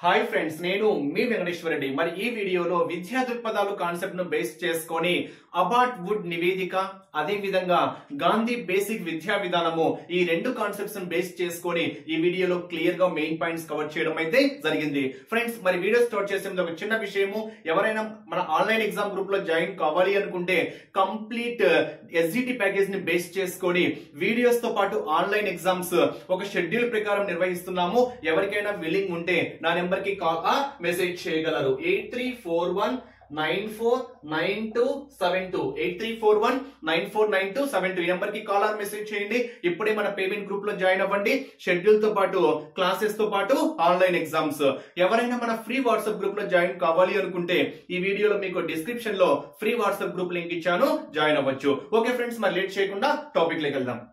hi friends నేను మీ వెంకటేశ్వర రెడ్డి మరి ఈ వీడియోలో విద్యా దృక్పథాలు కాన్సెప్ట్ ను బేస్ చేసుకొని అబార్ట్ వుడ్ నివేదిక అదే విధంగా గాంధీ బేసిక్ విద్యా విధానము ఈ రెండు కాన్సెప్ట్స్ ను బేస్ చేసుకొని ఈ వీడియోలో క్లియర్ గా మెయిన్ పాయింట్స్ కవర్ చేయడం అయితే జరిగింది ఫ్రెండ్స్ మరి వీడియో స్టార్ట్ చేసే ముందు ఒక చిన్న విషయము ఎవరైనా మన ఆన్లైన్ ఎగ్జామ్ గ్రూప్ లో జాయిన్ కావాలి అనుకుంటే కంప్లీట్ ఎస్జిటి ప్యాకేజ్ ని బేస్ చేసుకొని వీడియోస్ తో పాటు ఆన్లైన్ ఎగ్జామ్స్ ఒక షెడ్యూల్ ప్రకారం నిర్వహిస్తున్నాము ఎవరికైనా విల్లింగ్ ఉంటే నా నెంబర్ కి కాల్ మెసేజ్ చేయగలరు eight three four one nine four nine two seven two eight three four one nine four nine two seven two ఈ నెంబర్ కి కాల్ ఆర్ మెసేజ్ చేయండి ఇప్పుడే మన పేమెంట్ గ్రూప్ లో జాయిన్ అవ్వండి షెడ్యూల్ తో పాటు క్లాసెస్ తో పాటు ఆన్లైన్ ఎగ్జామ్స్ ఎవరైనా మన ఫ్రీ వాట్సాప్ గ్రూప్ లో జాయిన్ కావాలి అనుకుంటే ఈ వీడియోలో మీకు డిస్క్రిప్షన్ లో ఫ్రీ వాట్సాప్ గ్రూప్ లింక్ ఇచ్చాను జాయిన్ అవ్వచ్చు ఓకే ఫ్రెండ్స్ మరి లేట్ చేయకుండా టాపిక్ లోకి వెళ్దాం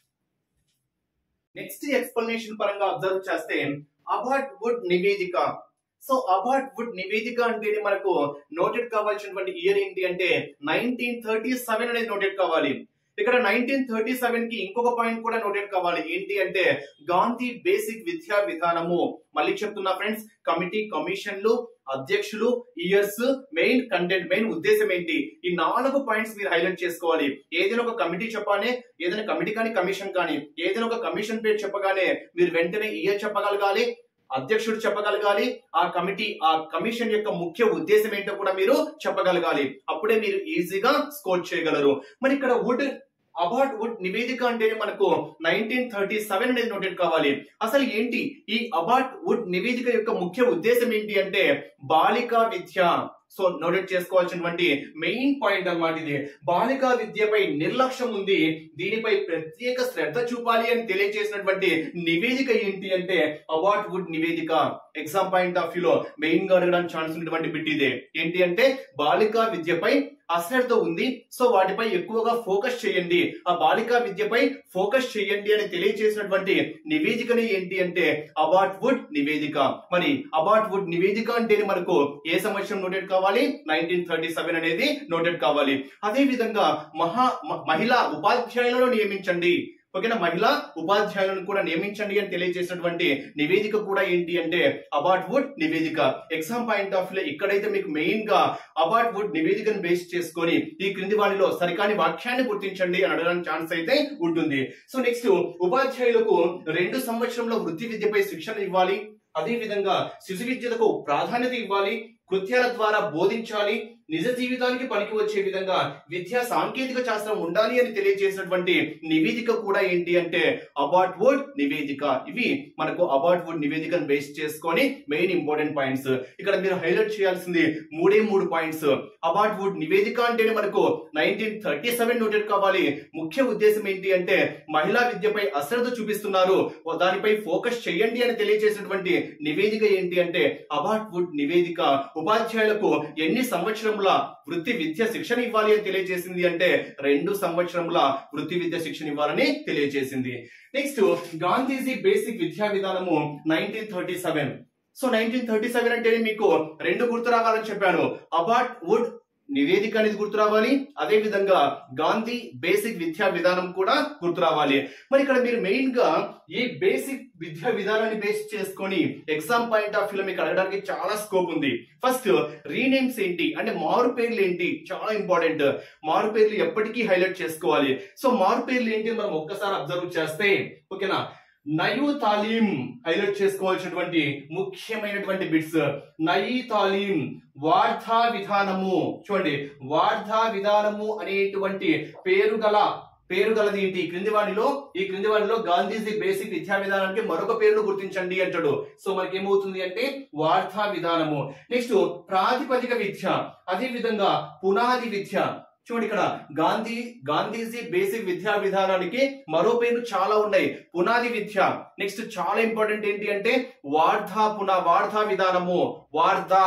నెక్స్ట్ ఎక్స్ప్లెనేషన్ పరంగా అబ్జర్వ్ చేస్తే అబార్ట్ వుడ్ నివేదిక సో అబార్ట్ వుడ్ నివేదిక అంటేనే మనకు నోటెడ్ కావాల్సినటువంటి ఇయర్ ఏంటి అంటే నైన్టీన్ థర్టీ సెవెన్ అనేది నోటెడ్ కావాలి ఇక్కడ నైన్టీన్ థర్టీ సెవెన్ కి ఇంకొక పాయింట్ కూడా నోటెడ్ కావాలి ఏంటి అంటే గాంధీ బేసిక్ విద్యా విధానము మళ్ళీ చెప్తున్నా ఫ్రెండ్స్ కమిటీ కమిషన్లు అధ్యక్షులు ఇయర్స్ మెయిన్ కంటెంట్ మెయిన్ ఉద్దేశం ఏంటి ఈ నాలుగు పాయింట్స్ మీరు హైలైట్ చేసుకోవాలి ఏదైనా ఒక కమిటీ చెప్పానే ఏదైనా కమిటీ కానీ కమిషన్ కానీ ఏదైనా ఒక కమిషన్ పేరు చెప్పగానే మీరు వెంటనే ఇయర్ చెప్పగలగాలి అధ్యక్షుడు చెప్పగలగాలి ఆ కమిటీ ఆ కమిషన్ యొక్క ముఖ్య ఉద్దేశం ఏంటో కూడా మీరు చెప్పగలగాలి అప్పుడే మీరు ఈజీగా స్కోర్ చేయగలరు మరి ఇక్కడ వుడ్ అబార్ట్ వుడ్ నివేదిక అంటేనే మనకు నైన్టీన్ థర్టీ సెవెన్ అనేది నోటెడ్ కావాలి అసలు ఏంటి ఈ అబార్ట్ వుడ్ నివేదిక యొక్క ముఖ్య ఉద్దేశం ఏంటి అంటే బాలికా విద్య సో నోటెడ్ చేసుకోవాల్సినటువంటి మెయిన్ పాయింట్ అన్నమాట ఇది బాలికా విద్యపై నిర్లక్ష్యం ఉంది దీనిపై ప్రత్యేక శ్రద్ధ చూపాలి అని తెలియజేసినటువంటి నివేదిక ఏంటి అంటే అవార్డ్ వుడ్ నివేదిక ఎగ్జామ్ పాయింట్ ఆఫ్ వ్యూ లో మెయిన్ గా అడగడానికి ఛాన్స్ ఉన్నటువంటి బిట్ ఇదే ఏంటి అంటే బాలికా విద్యపై అశ్రద్ధ ఉంది సో వాటిపై ఎక్కువగా ఫోకస్ చేయండి ఆ బాలికా విద్యపై ఫోకస్ చేయండి అని తెలియజేసినటువంటి నివేదికనే ఏంటి అంటే అబార్ట్ వుడ్ నివేదిక మరి అబార్ట్ వుడ్ నివేదిక అంటే మనకు ఏ సంవత్సరం నోటెడ్ కావాలి నైన్టీన్ థర్టీ సెవెన్ అనేది నోటెడ్ కావాలి అదే విధంగా మహా మ- మహిళా ఉపాధ్యాయులను నియమించండి ఓకేనా మహిళా ఉపాధ్యాయులను కూడా నియమించండి అని తెలియజేసినటువంటి నివేదిక కూడా ఏంటి అంటే అబార్ట్ వుడ్ నివేదిక ఎగ్జామ్ పాయింట్ ఆఫ్ లో ఇక్కడైతే మీకు మెయిన్ గా అబార్ట్ వుడ్ నివేదికను బేస్ చేసుకొని ఈ క్రింది వాటిలో సరికాని వాక్యాన్ని గుర్తించండి అని అడగడానికి ఛాన్స్ అయితే ఉంటుంది సో నెక్స్ట్ ఉపాధ్యాయులకు రెండు సంవత్సరంలో వృత్తి విద్యపై శిక్షణ ఇవ్వాలి అదే విధంగా శిశు విద్యలకు ప్రాధాన్యత ఇవ్వాలి కృత్యాల ద్వారా బోధించాలి నిజ జీవితానికి పనికి వచ్చే విధంగా విద్యా సాంకేతిక శాస్త్రం ఉండాలి అని తెలియజేసినటువంటి నివేదిక కూడా ఏంటి అంటే అబార్ట్ వుడ్ నివేదిక ఇవి మనకు అబార్ట్ వుడ్ నివేదికను బేస్ చేసుకొని మెయిన్ ఇంపార్టెంట్ పాయింట్స్ ఇక్కడ మీరు హైలైట్ చేయాల్సింది మూడే మూడు పాయింట్స్ అబార్ట్ వుడ్ నివేదిక అంటేనే మనకు నైన్టీన్ థర్టీ సెవెన్ నోటెడ్ కావాలి ముఖ్య ఉద్దేశం ఏంటి అంటే మహిళా విద్యపై అశ్రద్ధ చూపిస్తున్నారు దానిపై ఫోకస్ చేయండి అని తెలియజేసినటువంటి నివేదిక ఏంటి అంటే అబార్ట్ వుడ్ నివేదిక ఉపాధ్యాయులకు ఎన్ని సంవత్సరముల వృత్తి విద్య శిక్షణ ఇవ్వాలి అని తెలియజేసింది అంటే రెండు సంవత్సరముల వృత్తి విద్య శిక్షణ ఇవ్వాలని తెలియజేసింది నెక్స్ట్ గాంధీజీ బేసిక్ విద్యా విధానము nineteen thirty seven so nineteen thirty seven అంటే మీకు రెండు గుర్తు రావాలని చెప్పాను అబార్ట్ వుడ్ నివేదిక అనేది గుర్తు రావాలి అదే విధంగా గాంధీ బేసిక్ విద్యా విధానం కూడా గుర్తు రావాలి మరి ఇక్కడ మీరు మెయిన్ గా ఈ బేసిక్ విద్యా విధానాన్ని బేస్ చేసుకొని ఎగ్జామ్ పాయింట్ ఆఫ్ వ్యూ మీకు అడగడానికి చాలా స్కోప్ ఉంది ఫస్ట్ రీనేమ్స్ ఏంటి అంటే మారు పేర్లు ఏంటి చాలా ఇంపార్టెంట్ మారు పేర్లు ఎప్పటికీ హైలైట్ చేసుకోవాలి సో మారు పేర్లు ఏంటి మనం ఒక్కసారి అబ్జర్వ్ చేస్తే ఓకేనా నయు తాలీం హైలైట్ చేసుకోవాల్సినటువంటి ముఖ్యమైనటువంటి బిట్స్ నయీ తాలీం వార్ధా విధానము చూడండి వార్ధా విధానము అనేటువంటి పేరు గల పేరు గలది ఏంటి ఈ క్రింది వాటిలో ఈ క్రింది వాటిలో గాంధీజీ బేసిక్ విద్యా విధానానికి మరొక పేరును గుర్తించండి అంటాడు సో మనకి ఏమవుతుంది అంటే వార్ధా విధానము నెక్స్ట్ ప్రాతిపదిక విద్య అదే విధంగా పునాది విద్య చూడండి ఇక్కడ గాంధీ గాంధీజీ బేసిక్ విద్యా విధానానికి మరో పేర్లు చాలా ఉన్నాయి పునాది విద్య నెక్స్ట్ చాలా ఇంపార్టెంట్ ఏంటి అంటే వార్ధా పునా వార్ధా విధానము వార్ధా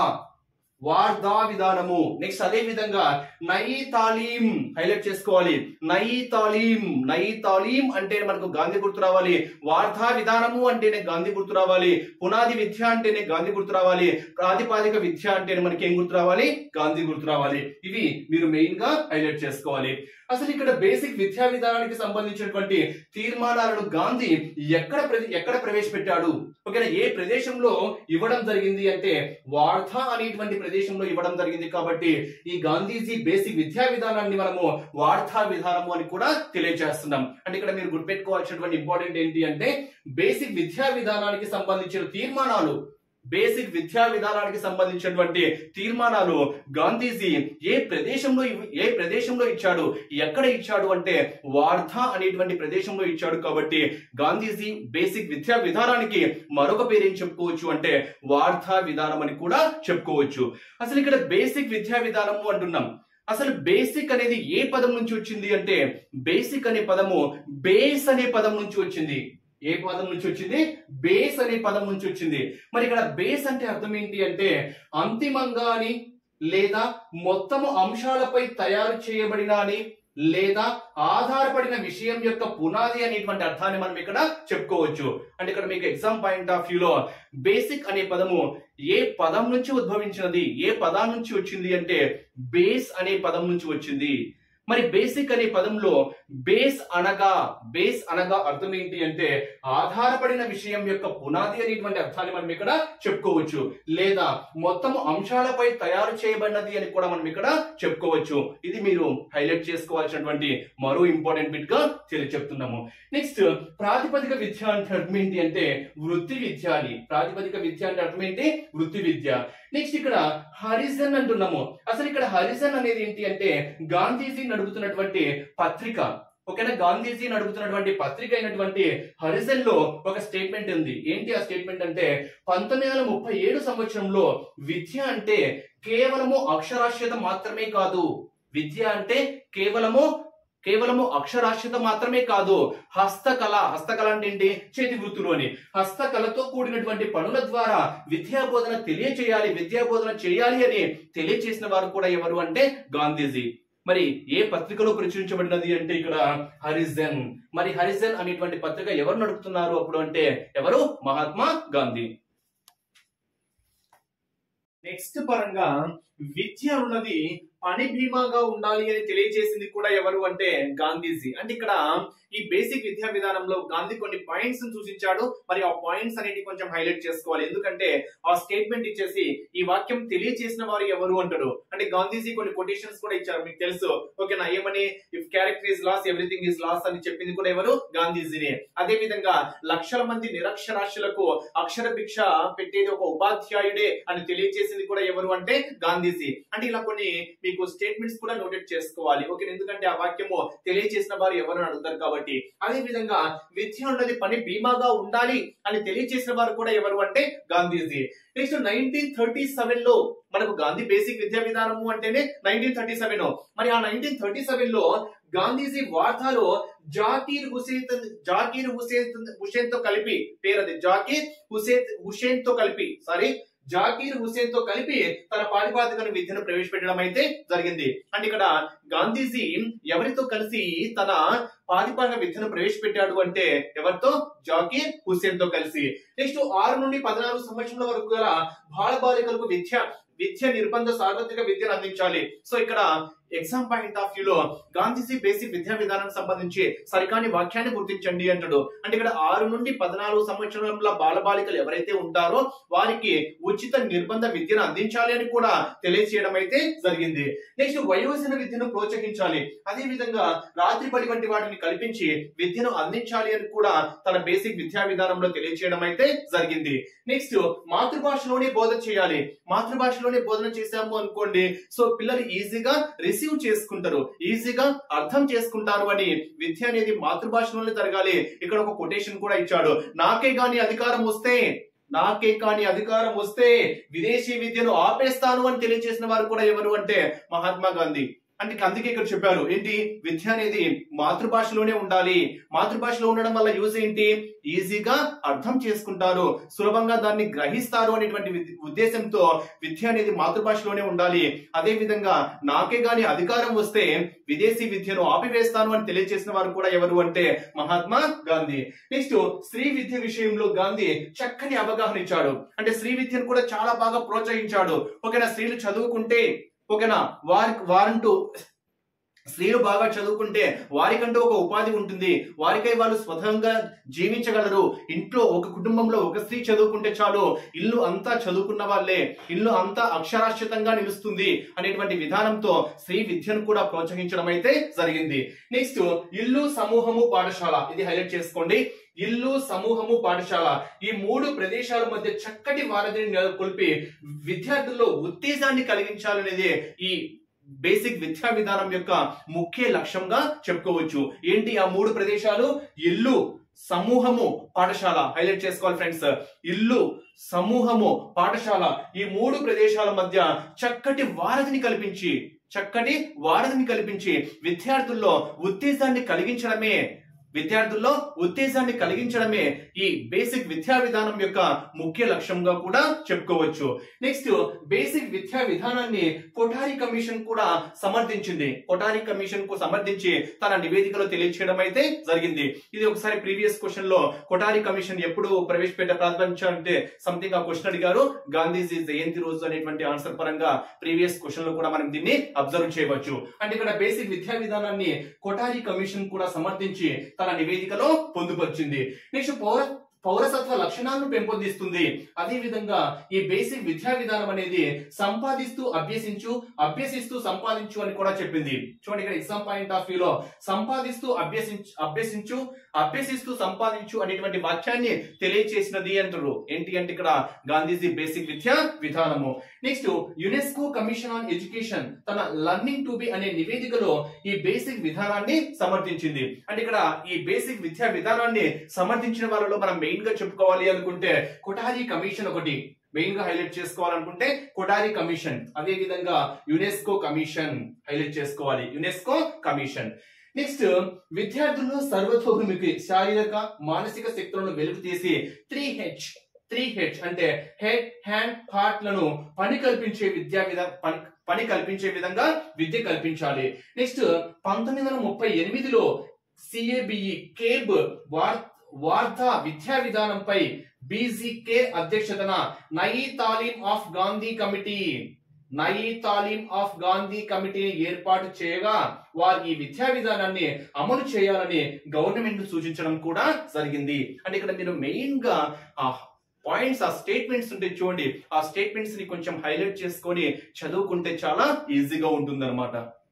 వార్ధా విధానము నెక్స్ట్ అదే విధంగా నయీ తాలీం హైలైట్ చేసుకోవాలి నయీ తాలీం నయీ తాలీం అంటే మనకు గాంధీ గుర్తు రావాలి వార్ధా విధానము అంటేనే గాంధీ గుర్తు రావాలి పునాది విద్య అంటేనే గాంధీ గుర్తు రావాలి ప్రాతిపాదిక విద్య అంటేనే మనకి ఏం గుర్తు రావాలి గాంధీ గుర్తు రావాలి ఇవి మీరు మెయిన్ గా హైలైట్ చేసుకోవాలి అసలు ఇక్కడ బేసిక్ విద్యా విధానానికి సంబంధించినటువంటి తీర్మానాలను గాంధీ ఎక్కడ ప్ర- ఎక్కడ ప్రవేశపెట్టాడు ఓకేనా ఏ ప్రదేశంలో ఇవ్వడం జరిగింది అంటే వార్ధా అనేటువంటి ప్రదేశంలో ఇవ్వడం జరిగింది కాబట్టి ఈ గాంధీజీ బేసిక్ విద్యా విధానాన్ని మనము వార్ధా విధానము అని కూడా తెలియజేస్తున్నాం అంటే ఇక్కడ మీరు గుర్తుపెట్టుకోవాల్సినటువంటి ఇంపార్టెంట్ ఏంటి అంటే బేసిక్ విద్యా విధానానికి సంబంధించిన తీర్మానాలు బేసిక్ విద్యా విధానానికి సంబంధించినటువంటి తీర్మానాలు గాంధీజీ ఏ ప్రదేశంలో ఇవ్- ఏ ప్రదేశంలో ఇచ్చాడు ఎక్కడ ఇచ్చాడు అంటే వార్ధా అనేటువంటి ప్రదేశంలో ఇచ్చాడు కాబట్టి గాంధీజీ బేసిక్ విద్యా విధానానికి మరొక పేరు ఏం చెప్పుకోవచ్చు అంటే వార్ధా విధానం అని కూడా చెప్పుకోవచ్చు అసలు ఇక్కడ బేసిక్ విద్యా విధానము అంటున్నాం అసలు బేసిక్ అనేది ఏ పదం నుంచి వచ్చింది అంటే బేసిక్ అనే పదము బేస్ అనే పదం నుంచి వచ్చింది ఏ పదం నుంచి వచ్చింది బేస్ అనే పదం నుంచి వచ్చింది మరి ఇక్కడ బేస్ అంటే అర్థం ఏంటి అంటే అంతిమంగా అని లేదా మొత్తము అంశాలపై తయారు చేయబడిన అని లేదా ఆధారపడిన విషయం యొక్క పునాది అనేటువంటి అర్థాన్ని మనం ఇక్కడ చెప్పుకోవచ్చు అంటే ఇక్కడ మీకు ఎగ్జామ్ పాయింట్ ఆఫ్ వ్యూలో బేసిక్ అనే పదము ఏ పదం నుంచి ఉద్భవించినది ఏ పదం నుంచి వచ్చింది అంటే బేస్ అనే పదం నుంచి వచ్చింది మరి బేసిక్ అనే పదంలో బేస్ అనగా బేస్ అనగా అర్థం ఏంటి అంటే ఆధారపడిన విషయం యొక్క పునాది అనేటువంటి అర్థాన్ని మనం ఇక్కడ చెప్పుకోవచ్చు లేదా మొత్తం అంశాలపై తయారు చేయబడినది అని కూడా మనం ఇక్కడ చెప్పుకోవచ్చు ఇది మీరు హైలైట్ చేసుకోవాల్సినటువంటి మరో ఇంపార్టెంట్ బిట్ గా తెలియ చెప్తున్నాము నెక్స్ట్ ప్రాతిపదిక విద్య అంటే అర్థం ఏంటి అంటే వృత్తి విద్య అని ప్రాతిపదిక విద్య అంటే అర్థం ఏంటి వృత్తి విద్య నెక్స్ట్ ఇక్కడ హరిజన్ అంటున్నాము అసలు ఇక్కడ హరిజన్ అనేది ఏంటి అంటే గాంధీజీ నడుపుతున్నటువంటి పత్రిక ఓకేనా గాంధీజీ నడుపుతున్నటువంటి పత్రిక అయినటువంటి హరిజన్ లో ఒక స్టేట్మెంట్ ఉంది ఏంటి ఆ స్టేట్మెంట్ అంటే పంతొమ్మిది వందల ముప్పై ఏడు సంవత్సరంలో విద్య అంటే కేవలము అక్షరాస్యత మాత్రమే కాదు విద్య అంటే కేవలము కేవలము అక్షరాస్యత మాత్రమే కాదు హస్తకళ హస్తకళ అంటే ఏంటి చేతి వృత్తులోని హస్తకళతో కూడినటువంటి పనుల ద్వారా విద్యా బోధన తెలియచేయాలి విద్యా బోధన చేయాలి అని తెలియచేసిన వారు కూడా ఎవరు అంటే గాంధీజీ మరి ఏ పత్రికలో ప్రచురించబడినది అంటే ఇక్కడ హరిజన్ మరి హరిజన్ అనేటువంటి పత్రిక ఎవరు నడుపుతున్నారు అప్పుడు అంటే ఎవరు మహాత్మా గాంధీ నెక్స్ట్ పరంగా విద్య ఉన్నది పని భీమాగా ఉండాలి అని తెలియజేసింది కూడా ఎవరు అంటే గాంధీజీ అంటే ఇక్కడ ఈ బేసిక్ విద్యా విధానంలో గాంధీ కొన్ని పాయింట్స్ సూచించాడు మరి ఆ పాయింట్స్ అనేవి కొంచెం హైలైట్ చేసుకోవాలి ఎందుకంటే ఆ స్టేట్మెంట్ ఇచ్చేసి ఈ వాక్యం తెలియజేసిన వారు ఎవరు అంటాడు అంటే గాంధీజీ కొన్ని కొటేషన్స్ కూడా ఇచ్చారు మీకు తెలుసు ఓకేనా ఏమని if character is lost everything is lost అని చెప్పింది కూడా ఎవరు గాంధీజీనే అదే విధంగా లక్షల మంది నిరక్షరాస్యులకు అక్షర భిక్ష పెట్టేది ఒక ఉపాధ్యాయుడే అని తెలియజేసింది కూడా ఎవరు అంటే గాంధీజీ అంటే ఇలా కొన్ని మీకు స్టేట్మెంట్స్ కూడా నోటెడ్ చేసుకోవాలి ఓకే ఎందుకంటే ఆ వాక్యము తెలియజేసిన వారు ఎవరు అని అడుగుతారు కాబట్టి అదే విధంగా విద్య ఉన్నది పని బీమాగా ఉండాలి అని తెలియజేసిన వారు కూడా ఎవరు అంటే Gandhiji next nineteen thirty seven లో మనకు గాంధీ బేసిక్ విద్యా విధానము అంటేనే నైన్టీన్ థర్టీ సెవెన్ మరి ఆ నైన్టీన్ థర్టీ సెవెన్ లో గాంధీజీ వార్తాలో జాకీర్ హుసేన్ జాకీర్ హుసేన్ హుసేన్ తో కలిపి పేరది జాకీర్ హుసేన్ హుసేన్ తో కలిపి సారీ జాకీర్ హుసేన్ తో కలిపి తన పారిపాతికను విద్యను ప్రవేశపెట్టడం అయితే జరిగింది అంటే ఇక్కడ గాంధీజీ ఎవరితో కలిసి తన పాతిపాక విద్యను ప్రవేశపెట్టాడు అంటే ఎవరితో జాకీర్ హుసేన్ తో కలిసి నెక్స్ట్ ఆరు నుండి పద్నాలుగు సంవత్సరాల వరకు గల బాలబాలికలకు విద్య విద్య నిర్బంధ సార్వత్రిక విద్యను అందించాలి సో ఇక్కడ ఎగ్జామ్ పాయింట్ ఆఫ్ వ్యూలో గాంధీజీ బేసిక్ విద్యా విధానానికి సంబంధించి సరికాని వాక్యాన్ని గుర్తించండి అంటాడు అంటే ఇక్కడ ఆరు నుండి పద్నాలుగు సంవత్సరాల బాలబాలికలు ఎవరైతే ఉంటారో వారికి ఉచిత నిర్బంధ విద్యను అందించాలి అని కూడా తెలియజేయడం అయితే జరిగింది నెక్స్ట్ వయోజన విద్యను ప్రోత్సహించాలి అదే విధంగా రాత్రి పడి వంటి వాటిని కల్పించి విద్యను అందించాలి అని కూడా తన బేసిక్ విద్యా విధానంలో తెలియజేయడం అయితే జరిగింది నెక్స్ట్ మాతృభాషలోనే బోధన చేయాలి మాతృభాషలోనే బోధన చేశాము అనుకోండి సో పిల్లలు ఈజీగా రిసీవ్ చేసుకుంటారు ఈజీగా అర్థం చేసుకుంటారు అని విద్య అనేది మాతృభాషలోనే జరగాలి ఇక్కడ ఒక కొటేషన్ కూడా ఇచ్చాడు నాకే గాని అధికారం వస్తే నాకే కాని అధికారం వస్తే విదేశీ విద్యను ఆపేస్తాను అని తెలియజేసిన వారు కూడా ఎవరు అంటే మహాత్మా గాంధీ అంటే అందుకే ఇక్కడ చెప్పారు ఏంటి విద్య అనేది మాతృభాషలోనే ఉండాలి మాతృభాషలో ఉండడం వల్ల యూజ్ ఏంటి ఈజీగా అర్థం చేసుకుంటారు సులభంగా దాన్ని గ్రహిస్తారు అనేటువంటి విద్- ఉద్దేశంతో విద్య అనేది మాతృభాషలోనే ఉండాలి అదే విధంగా నాకే గాని అధికారం వస్తే విదేశీ విద్యను ఆపివేస్తాను అని తెలియజేసిన వారు కూడా ఎవరు అంటే మహాత్మా గాంధీ నెక్స్ట్ స్త్రీ విద్య విషయంలో గాంధీ చక్కని అవగాహన ఇచ్చాడు అంటే స్త్రీ విద్యను కూడా చాలా బాగా ప్రోత్సహించాడు ఓకేనా స్త్రీలు చదువుకుంటే ఓకేనా వారి వారంటూ స్త్రీలు బాగా చదువుకుంటే వారికంటూ ఒక ఉపాధి ఉంటుంది వారికై వాళ్ళు స్వతంగా జీవించగలరు ఇంట్లో ఒక కుటుంబంలో ఒక స్త్రీ చదువుకుంటే చాలు ఇల్లు అంతా చదువుకున్న వాళ్ళే ఇల్లు అంతా అక్షరాస్యతంగా నిలుస్తుంది అనేటువంటి విధానంతో స్త్రీ విద్యను కూడా ప్రోత్సహించడం అయితే జరిగింది నెక్స్ట్ ఇల్లు సమూహము పాఠశాల ఇది హైలైట్ చేసుకోండి ఇల్లు సమూహము పాఠశాల ఈ మూడు ప్రదేశాల మధ్య చక్కటి వారధిని నెలకొల్పి విద్యార్థుల్లో ఉత్తేజాన్ని కలిగించాలనేది ఈ బేసిక్ విద్యా విధానం యొక్క ముఖ్య లక్ష్యంగా చెప్పుకోవచ్చు ఏంటి ఆ మూడు ప్రదేశాలు ఇల్లు సమూహము పాఠశాల హైలైట్ చేసుకోవాలి ఫ్రెండ్స్ ఇల్లు సమూహము పాఠశాల ఈ మూడు ప్రదేశాల మధ్య చక్కటి వారధిని కల్పించి చక్కటి వారధిని కల్పించి విద్యార్థుల్లో ఉత్తేజాన్ని కలిగించడమే విద్యార్థుల్లో ఉత్తేజాన్ని కలిగించడమే ఈ బేసిక్ విద్యా విధానం యొక్క ముఖ్య లక్ష్యంగా కూడా చెప్పుకోవచ్చు నెక్స్ట్ బేసిక్ విద్యా విధానాన్ని కొఠారి కమిషన్ కూడా సమర్థించింది కొఠారి కమిషన్ కు సమర్థించి తన నివేదికలో తెలియచేయడం అయితే జరిగింది ఇది ఒకసారి ప్రీవియస్ క్వశ్చన్ లో కొఠారి కమిషన్ ఎప్పుడు ప్రవేశపెట్ట ప్రారంభించారంటే సంథింగ్ ఆ క్వశ్చన్ అడిగారు గాంధీజీ జయంతి రోజు అనేటువంటి ఆన్సర్ పరంగా ప్రీవియస్ క్వశ్చన్ లో కూడా మనం దీన్ని అబ్జర్వ్ చేయవచ్చు అంటే ఇక్కడ బేసిక్ విద్యా విధానాన్ని కొఠారి కమిషన్ కూడా సమర్థించి తన నివేదికలో పొందుపరిచింది నెక్స్ట్ పౌర పౌరసత్వ లక్షణాలను పెంపొందిస్తుంది అదే విధంగా ఈ బేసిక్ విద్యా విధానం అనేది సంపాదిస్తూ అభ్యసించు అభ్యసిస్తూ సంపాదించు అని కూడా చెప్పింది చూడండి ఇక్కడ ఎగ్జామ్ పాయింట్ ఆఫ్ వ్యూ లో సంపాదిస్తూ అభ్యసించు అభ్యసించు అభ్యసిస్తూ సంపాదించు అనేటువంటి వాక్యాన్ని తెలియచేసినది అంటారు ఏంటి అంటే ఇక్కడ గాంధీజీ బేసిక్ విద్యా విధానము next UNESCO commission on education తన లర్నింగ్ టు బి అనే నివేదికలో ఈ బేసిక్ విధానాన్ని సమర్థించింది అంటే ఇక్కడ ఈ బేసిక్ విద్యా విధానాన్ని సమర్థించిన వాళ్ళలో మనం మెయిన్ గా చెప్పుకోవాలి అనుకుంటే కొఠారి కమిషన్ ఒకటి మెయిన్ గా హైలైట్ చేసుకోవాలనుకుంటే కొఠారి కమిషన్ అదే విధంగా యునెస్కో కమిషన్ హైలైట్ చేసుకోవాలి యునెస్కో కమిషన్ నెక్స్ట్ విద్యార్థుల్లో సర్వతోముఖి శారీరక మానసిక శక్తులను వెలుగు తీసి త్రీ హెచ్ త్రీ హెచ్ అంటే హెడ్ హ్యాండ్ హార్ట్ లను పని కల్పించే విద్యా విధ పని పని కల్పించే విధంగా విద్య కల్పించాలి నెక్స్ట్ పంతొమ్మిది వందల ముప్పై ఎనిమిదిలో సిఏబిఈ కేబ్ వార్ వార్తా విద్యా విధానంపై బీజీకే అధ్యక్షతన Nai Talim of Gandhi committee Nai Talim of Gandhi కమిటీని ఏర్పాటు చేయగా వారు ఈ విద్యా విధానాన్ని అమలు చేయాలని గవర్నమెంట్ సూచించడం కూడా జరిగింది అంటే ఇక్కడ మీరు మెయిన్ గా ఆ పాయింట్స్ ఆ స్టేట్మెంట్స్ ఉంటే చూడండి ఆ స్టేట్మెంట్స్ ని కొంచెం హైలైట్ చేసుకొని చదువుకుంటే చాలా ఈజీగా ఉంటుంది